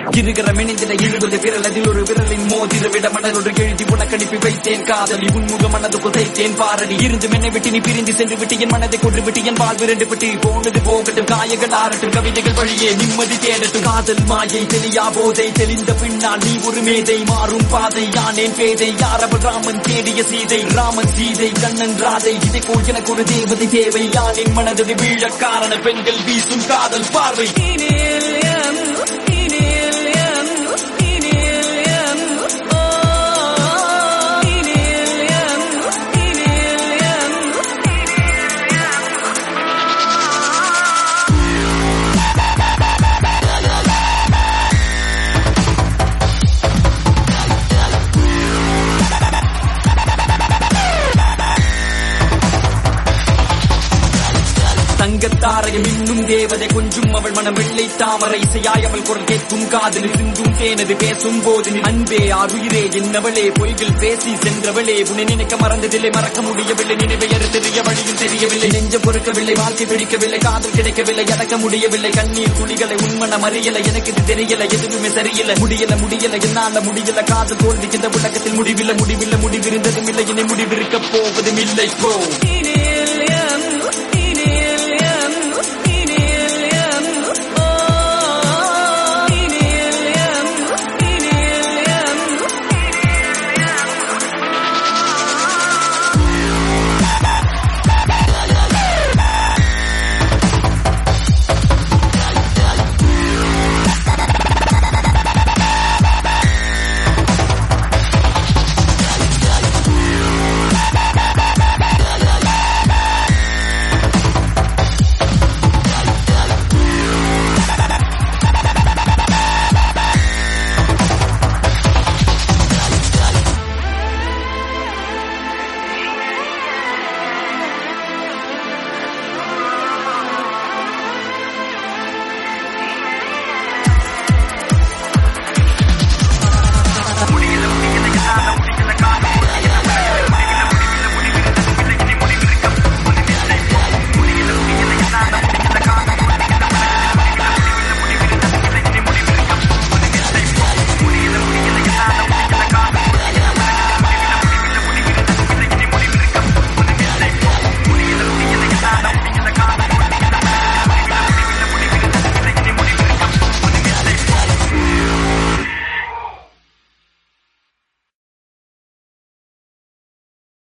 இருகிற மினிந்திட இழுவது விரல் அதில் ஒரு விரலின் மோதிர விட மணல் ஒரு எழுதி உனக்கணிப்பி வைத்தேன் காதலி உன்முக மனது புதைத்தேன் பாரடி இருந்து மென்னை விட்டு நீ பிரிந்து சென்று விட்டு என் மனதை கொன்று விட்டு என் வாழ் விரண்டு விட்டு போனது போகட்டும் காயங்கள் ஆறட்டும் கவிதைகள் வழியே நிம்மதி தேடட்டும் காதல் மாயை தெளியா போதை தெளிந்த பின்னால் நீ ஒரு மேதை மாறும் பாதை யானேன் பேதை யாரவள் ராமன் தேடிய சீதை ராமன் சீதை கண்ணன் ராதை இதை போல் எனக்கு ஒரு தேவதை தேவை யானின் மனதை வீழ காரண பெண்கள் வீசும் காதல் பார்வை தங்கத்தாரையும் இன்னும் தேவதை கொஞ்சம் அவள் மனம் வெள்ளை தாமரை இசையாய் அவள் குரல் கேட்கும் காதலில் சிந்தும் தேனது பேசும் போது நீ அன்பே ஆறுயிரே என்னவளே பொய்கள் பேசி சென்றவளே உன்னை நினைக்க மறந்ததில்லை மறக்க முடியவில்லை நினைவை தெரிய வழியும் தெரியவில்லை நெஞ்சம் பொறுக்கவில்லை வாழ்க்கை பிடிக்கவில்லை காதல் கிடைக்கவில்லை அடக்க முடியவில்லை கண்ணீர் துளிகளை உண்மனம் அறியல எனக்கு இது தெரியல எதுவுமே சரியில்லை முடியல முடியல என்னால முடியல காதல் தோல்வி இந்த உலகத்தில் முடிவில்லை முடிவில்லை முடிவிருந்ததும் இல்லை இனி முடிவிருக்க போவதும் இல்லை போ